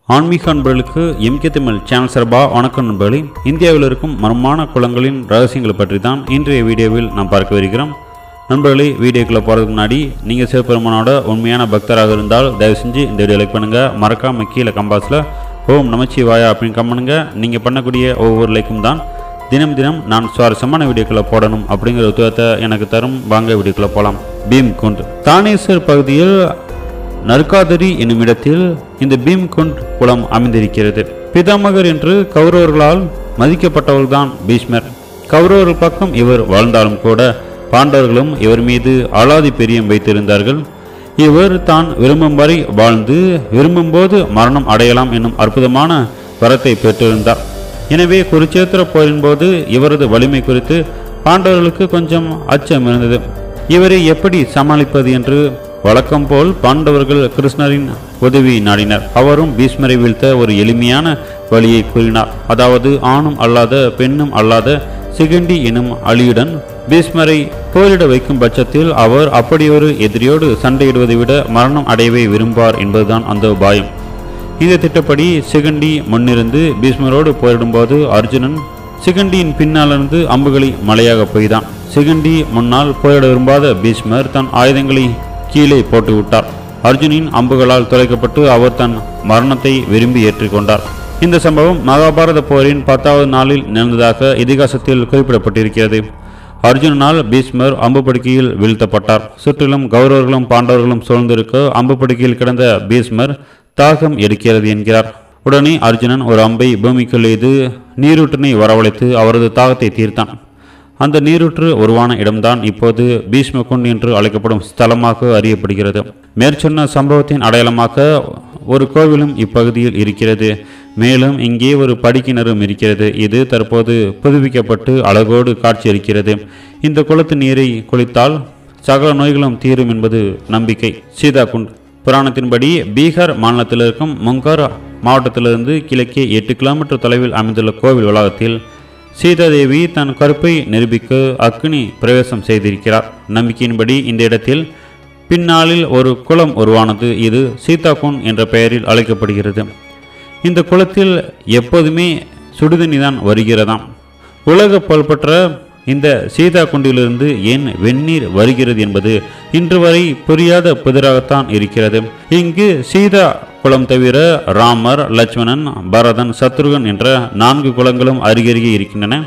ஆன்மீக நண்பர்களுக்கு MK Tamil channel சார்பாக வணக்கம் நண்பர்களே இந்தியாவில் இருக்கும் மர்மான குளங்களின் ரகசியங்களை பற்றி தான் இன்றைய வீடியோவில் நாம் பார்க்க வருகிறோம் நண்பர்களே வீடியோக்குள்ளே போகிறதுக்கு முன்னாடி நீங்கள் சிவபெருமானோட உண்மையான பக்தராக இருந்தால் தயவு செஞ்சு இந்த வீடியோ லைக் பண்ணுங்கள் மறக்காமல் கீழே கம்பாஸில் ஓம் நமச்சிவாயா அப்படின்னு கம் பண்ணுங்க நீங்கள் பண்ணக்கூடிய ஒவ்வொரு லைக்கும் தான் தினம் தினம் நான் சுவாரஸ்யமான வீடியோக்களை போடணும் அப்படிங்கிற உத்தவத்தை எனக்கு தரும் வாங்க வீடியோக்குள்ளே போகலாம் பீம் குண்ட் தானேஸ்வர் பகுதியில் நற்காதரி என்னும் இடத்தில் இந்த பீம்குண்ட் குளம் அமைந்திருக்கிறது பிதாமகர் என்று கௌரவர்களால் மதிக்கப்பட்டவர்தான் பீஷ்மர் கௌரவர்கள் பக்கம் இவர் வாழ்ந்தாலும் கூட பாண்டவர்களும் இவர் மீது அலாதி பிரியம் வைத்திருந்தார்கள் இவர் தான் விரும்பும் வரை வாழ்ந்து விரும்பும்போது மரணம் அடையலாம் என்னும் அற்புதமான வரத்தை பெற்றிருந்தார் எனவே குருச்சேத்திர போரின் போது இவரது வலிமை குறித்து பாண்டவர்களுக்கு கொஞ்சம் அச்சம் இருந்தது இவரை எப்படி சமாளிப்பது என்று வழக்கம் போல் பாண்டவர்கள் கிருஷ்ணரின் உதவி நாடினர் அவரும் பீஷ்மரை வீழ்த்த ஒரு எளிமையான வழியை கூறினார் அதாவது ஆணும் அல்லாத பெண்ணும் அல்லாத சிகண்டி எனும் அலியுடன் பீஷ்மரை போரிட வைக்கும் பட்சத்தில் அவர் அப்படியொரு எதிரியோடு சண்டையிடுவதை விட மரணம் அடையவே விரும்பார் என்பதுதான் அந்த உபாயம் இந்த திட்டப்படி சிகண்டி முன்னிருந்து பீஷ்மரோடு போரிடும்போது அர்ஜுனன் சிகண்டியின் பின்னாலிருந்து அம்புகளை மலையாக பெய்தான் சிகண்டி முன்னால் போரிட விரும்பாத பீஷ்மர் தன் ஆயுதங்களை கீழே போட்டு விட்டார் அர்ஜுனின் அம்புகளால் துளைக்கப்பட்டு அவர் தன் மரணத்தை விரும்பி ஏற்றுக்கொண்டார் இந்த சம்பவம் மகாபாரத போரின் பத்தாவது நாளில் நிகழ்ந்ததாக இதிகாசத்தில் குறிப்பிடப்பட்டிருக்கிறது அர்ஜுனனால் பீஷ்மர் அம்பு படுக்கையில் வீழ்த்தப்பட்டார் சுற்றிலும் கௌரவர்களும் பாண்டவர்களும் சூழ்ந்திருக்க அம்பு படுக்கையில் கிடந்த பீஷ்மர் தாகம் எடுக்கிறது என்கிறார் உடனே அர்ஜுனன் ஒரு அம்பை பூமிக்குள் எய்து நீரூற்றினை வரவழைத்து அவரது தாகத்தை தீர்த்தான் அந்த நீரூற்று உருவான இடம்தான் இப்போது பீஷ்மகுண்ட் என்று அழைக்கப்படும் ஸ்தலமாக அறியப்படுகிறது மேற்சொன்ன சம்பவத்தின் அடையாளமாக ஒரு கோவிலும் இப்பகுதியில் இருக்கிறது மேலும் இங்கே ஒரு படிக்கிணறும் இருக்கிறது இது தற்போது புதுப்பிக்கப்பட்டு அழகோடு காட்சியளிக்கிறது இந்த குளத்து நீரை குளித்தால் சகல நோய்களும் தீரும் என்பது நம்பிக்கை சீதாகுண்ட் புராணத்தின்படி பீகார் மாநிலத்தில் இருக்கும் முங்கார் மாவட்டத்திலிருந்து கிழக்கே எட்டு கிலோமீட்டர் தொலைவில் அமைந்துள்ள கோவில் வளாகத்தில் சீதாதேவி தன் கருப்பை நிரூபிக்க அக்னி பிரவேசம் செய்திருக்கிறார் நம்பிக்கையின்படி இந்த இடத்தில் பின்னாளில் ஒரு குளம் உருவானது இது சீதாகுன் என்ற பெயரில் அழைக்கப்படுகிறது இந்த குளத்தில் எப்போதுமே சுடுதண்ணி தான் வருகிறதாம் உலக புகழ்பெற்ற இந்த சீதா குண்டிலிருந்து ஏன் வெந்நீர் வருகிறது என்பது இன்று வரை புரியாத புதிராகத்தான் இருக்கிறது இங்கு சீதா குளம் தவிர ராமர் லட்சுமணன் பரதன் சத்ருகன் என்ற நான்கு குளங்களும் அருகருகே இருக்கின்றன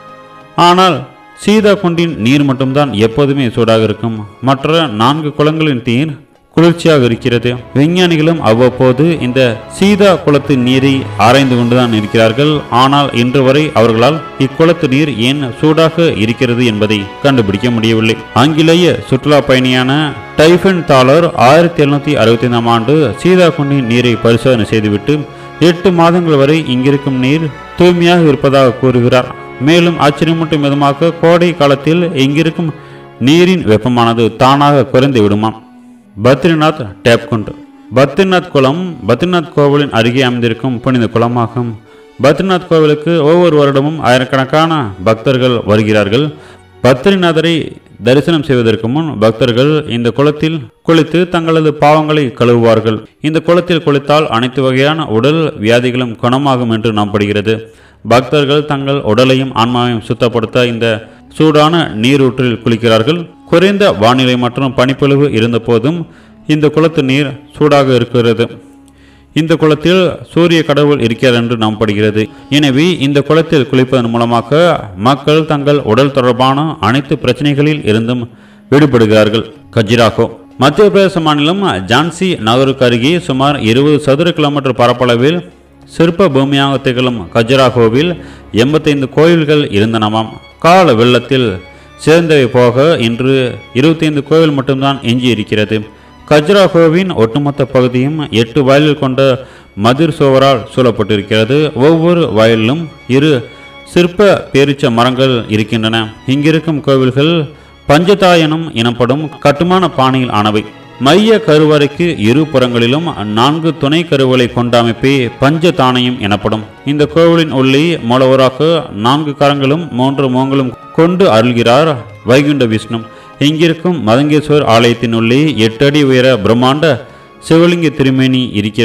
ஆனால் சீதா குண்டின் நீர் மட்டும்தான் எப்போதுமே சூடாக இருக்கும் மற்ற நான்கு குளங்களின் நீர் குளிர்ச்சியாக இருக்கிறது விஞ்ஞானிகளும் அவ்வப்போது இந்த சீதா குளத்து நீரை ஆராய்ந்து கொண்டுதான் இருக்கிறார்கள் ஆனால் இன்று வரை அவர்களால் இக்குளத்து நீர் ஏன் சூடாக இருக்கிறது என்பதை கண்டுபிடிக்க முடியவில்லை ஆங்கிலேய சுற்றுலா பயணியான டைஃபன் தாலர் ஆயிரத்தி எழுநூத்தி அறுபத்தி ஐந்தாம் ஆண்டு சீதா குண்டின் நீரை பரிசோதனை செய்துவிட்டு எட்டு மாதங்கள் வரை இங்கிருக்கும் நீர் தூய்மையாக இருப்பதாக கூறுகிறார் மேலும் ஆச்சரியமூட்டும் விதமாக கோடை காலத்தில் இங்கிருக்கும் நீரின் வெப்பமானது தானாக குறைந்து விடுமாம் பத்ரிநாத் டேப்குண்ட் பத்ரிநாத் குளம் பத்ரிநாத் கோவிலின் அருகே அமைந்திருக்கும் புனித குளமாகும் பத்ரிநாத் கோவிலுக்கு ஒவ்வொரு வருடமும் ஆயிரக்கணக்கான பக்தர்கள் வருகிறார்கள் பத்ரிநாதரை தரிசனம் செய்வதற்கு முன் பக்தர்கள் இந்த குளத்தில் குளித்து தங்களது பாவங்களை கழுவுவார்கள் இந்த குளத்தில் குளித்தால் அனைத்து வகையான உடல் வியாதிகளும் குணமாகும் என்று நம்பப்படுகிறது பக்தர்கள் தங்கள் உடலையும் ஆன்மாவையும் சுத்தப்படுத்த இந்த சூடான நீரூற்றில் குளிக்கிறார்கள் குறைந்த வானிலை மற்றும் பனிப்பொழிவு இருந்தபோதும் இந்த குளத்து நீர் சூடாக இருக்கிறது இந்த குளத்தில் சூரிய கடவுள் இருக்கிறார் என்று நம்பப்படுகிறது எனவே இந்த குளத்தில் குளிப்பதன் மூலமாக மக்கள் தங்கள் உடல் தொடர்பான அனைத்து பிரச்சனைகளில் இருந்தும் விடுபடுகிறார்கள் கஜிராகோ மத்திய பிரதேச மாநிலம் ஜான்சி நகருக்கு அருகே சுமார் இருபது சதுர கிலோமீட்டர் பரப்பளவில் சிற்ப பூமியாக திகழும் கஜராகோவில் எண்பத்தைந்து கோயில்கள் இருந்தனவாம் கால வெள்ளத்தில் சேர்ந்தவை போக இன்று இருபத்தைந்து கோவில் மட்டும்தான் எஞ்சி இருக்கிறது கஜ்ராகோவின் ஒட்டுமொத்த பகுதியும் எட்டு வயல்கள் கொண்ட மதிர் சுவரால் சூழப்பட்டிருக்கிறது ஒவ்வொரு வயலிலும் இரு சிற்ப பேரிச்ச மரங்கள் இருக்கின்றன இங்கிருக்கும் கோவில்கள் பஞ்சதாயனம் எனப்படும் கட்டுமான பாணியில் ஆனவை மைய கருவறைக்கு இரு புறங்களிலும் நான்கு துணை கருவலை கொண்ட அமைப்பே பஞ்சதானயம் எனப்படும் இந்த கோவிலின் உள்ளே மூலவராக நான்கு கரங்களும் மூன்று மோங்களும் கொண்டு அருள்கிறார் வைகுண்ட விஷ்ணு இங்கிருக்கும் மதங்கேஸ்வர் ஆலயத்தின் உள்ளே எட்டு அடி உயர பிரம்மாண்ட சிவலிங்க திருமேனி இருக்கிறது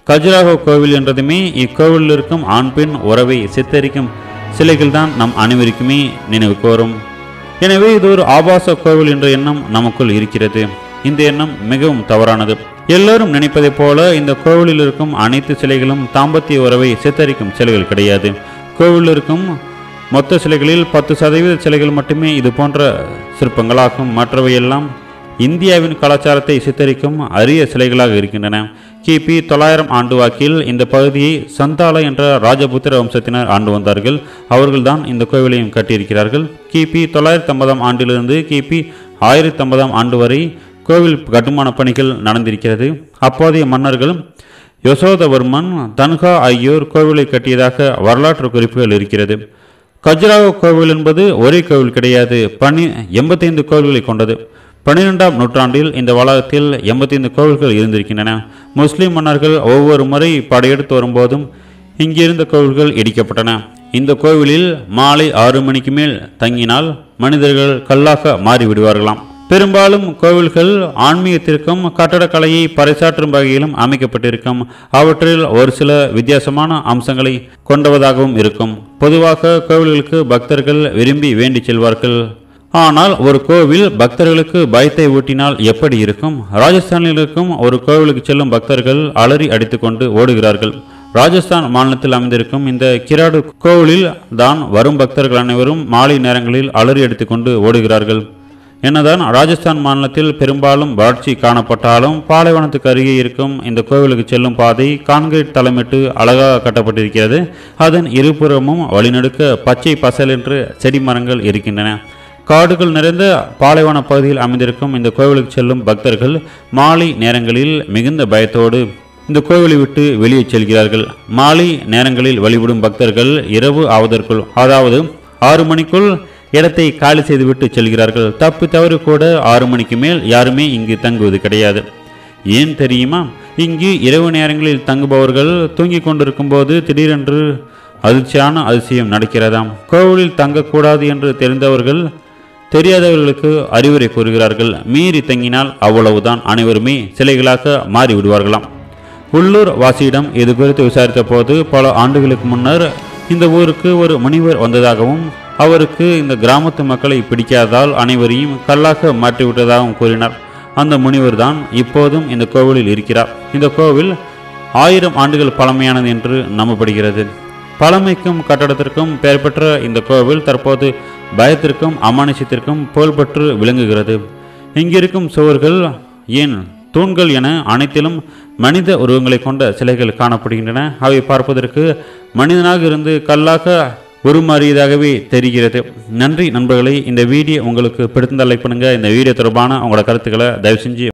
கஜுராஹோ கோவில் என்றதுமே இக்கோவிலில் இருக்கும் ஆண் பெண் உறவை சித்தரிக்கும் சிலைகள் தான் நம் அனைவருக்குமே நினைவுக்கு வரும் எனவே இது ஒரு ஆபாச கோவில் என்ற எண்ணம் நமக்குள் இருக்கிறது இந்த எண்ணம் மிகவும் தவறானது எல்லோரும் நினைப்பதைப் போல இந்த கோவிலில் இருக்கும் அனைத்து சிலைகளும் தாம்பத்திய உறவை சித்தரிக்கும் சிலைகள் கிடையாது கோவிலில் இருக்கும் மொத்த சிலைகளில் பத்து சதவீத சிலைகள் மட்டுமே இது போன்ற சிற்பங்களாகும் மற்றவையெல்லாம் இந்தியாவின் கலாச்சாரத்தை சித்தரிக்கும் அரிய சிலைகளாக இருக்கின்றன கிபி தொள்ளாயிரம் ஆண்டு வாக்கில் இந்த பகுதியை சந்தால என்ற ராஜபுத்திர வம்சத்தினர் ஆண்டு வந்தார்கள் அவர்கள்தான் இந்த கோவிலையும் கட்டியிருக்கிறார்கள் கிபி தொள்ளாயிரத்தி ஐம்பதாம் ஆண்டிலிருந்து கிபி ஆயிரத்தி ஐம்பதாம் ஆண்டு வரை கோவில் கட்டுமான பணிகள் நடந்திருக்கிறது அப்போதைய மன்னர்கள் யசோதவர்மன் தன்ஹா ஆகியோர் கோவிலை கட்டியதாக வரலாற்று குறிப்புகள் இருக்கிறது கஜுராஹோ கோவில் என்பது ஒரே கோவில் கிடையாது பனி எண்பத்தைந்து கோவில்களை கொண்டது பன்னிரெண்டாம் நூற்றாண்டில் இந்த வளாகத்தில் எண்பத்தைந்து கோவில்கள் இருந்திருக்கின்றன முஸ்லிம் மன்னர்கள் ஒவ்வொரு முறை படையெடுத்து வரும்போதும் இங்கிருந்த கோவில்கள் இடிக்கப்பட்டன இந்த கோவிலில் மாலை ஆறு மணிக்கு மேல் தங்கினால் மனிதர்கள் கல்லாக மாறிவிடுவார்களாம் பெரும்பாலும் கோவில்கள் ஆன்மீகத்திற்கும் கட்டடக்கலையை பறைசாற்றும் வகையிலும் அமைக்கப்பட்டிருக்கும் அவற்றில் ஒரு சில வித்தியாசமான அம்சங்களை கொண்டவதாகவும் இருக்கும் பொதுவாக கோவில்களுக்கு பக்தர்கள் விரும்பி வேண்டி செல்வார்கள் ஆனால் ஒரு கோவில் பக்தர்களுக்கு பயத்தை ஊட்டினால் எப்படி இருக்கும் ராஜஸ்தானில் இருக்கும் ஒரு கோவிலுக்கு செல்லும் பக்தர்கள் அலறி அடித்துக்கொண்டு ஓடுகிறார்கள் ராஜஸ்தான் மாநிலத்தில் அமைந்திருக்கும் இந்த கிராடு கோவிலில் தான் வரும் பக்தர்கள் அனைவரும் மாலை நேரங்களில் அலறி அடித்துக்கொண்டு ஓடுகிறார்கள் என்னதான் ராஜஸ்தான் மாநிலத்தில் பெரும்பாலும் வறட்சி காணப்பட்டாலும் பாலைவனத்துக்கு அருகே இருக்கும் இந்த கோவிலுக்கு செல்லும் பாதை கான்கிரீட் தலைமிட்டு அழகாக கட்டப்பட்டிருக்கிறது அதன் இருபுறமும் வழிநடுக்க பச்சை பசல் என்று செடி மரங்கள் இருக்கின்றன காடுகள் நிறைந்த பாலைவன பகுதியில் அமைந்திருக்கும் இந்த கோவிலுக்கு செல்லும் பக்தர்கள் மாலை நேரங்களில் மிகுந்த பயத்தோடு இந்த கோவிலை விட்டு வெளியே செல்கிறார்கள் மாலை நேரங்களில் வழிபடும் பக்தர்கள் இரவு ஆவதற்குள் அதாவது ஆறு மணிக்குள் இடத்தை காலி செய்துவிட்டு செல்கிறார்கள் தப்பி தவறு கூட ஆறு மணிக்கு மேல் யாருமே இங்கு தங்குவது கிடையாது ஏன் தெரியுமா இங்கு இரவு நேரங்களில் தங்குபவர்கள் தூங்கிக் கொண்டிருக்கும் போது திடீரென்று அதிர்ச்சியான அதிசயம் நடக்கிறதாம் கோவிலில் தங்கக்கூடாது என்று தெரிந்தவர்கள் தெரியாதவர்களுக்கு அறிவுரை கூறுகிறார்கள் மீறி தங்கினால் அவ்வளவுதான் அனைவருமே சிலைகளாக மாறி விடுவார்களாம் உள்ளூர் வாசியிடம் இது குறித்து விசாரித்த போது பல ஆண்டுகளுக்கு முன்னர் இந்த ஊருக்கு ஒரு முனிவர் வந்ததாகவும் அவருக்கு இந்த கிராமத்து மக்களை பிடிக்காததால் அனைவரையும் கல்லாக மாற்றிவிட்டதாகவும் கூறினார் அந்த முனிவர் தான் இப்போதும் இந்த கோவிலில் இருக்கிறார் இந்த கோவில் ஆயிரம் ஆண்டுகள் பழமையானது என்று நம்பப்படுகிறது பழமைக்கும் கட்டடத்திற்கும் பெயர் பெற்ற இந்த கோவில் தற்போது பயத்திற்கும் அமானுஷத்திற்கும் புகழ்பெற்று விளங்குகிறது இங்கிருக்கும் சுவர்கள் ஏன் தூண்கள் என அனைத்திலும் மனித உருவங்களை கொண்ட சிலைகள் காணப்படுகின்றன அவை பார்ப்பதற்கு மனிதனாக இருந்து கல்லாக உருமாறியதாகவே தெரிகிறது நன்றி நண்பர்களே இந்த வீடியோ உங்களுக்கு பிடித்திருந்தால் லைக் பண்ணுங்கள் இந்த வீடியோ தொடர்பான உங்களோட கருத்துக்களை தயவு செஞ்சு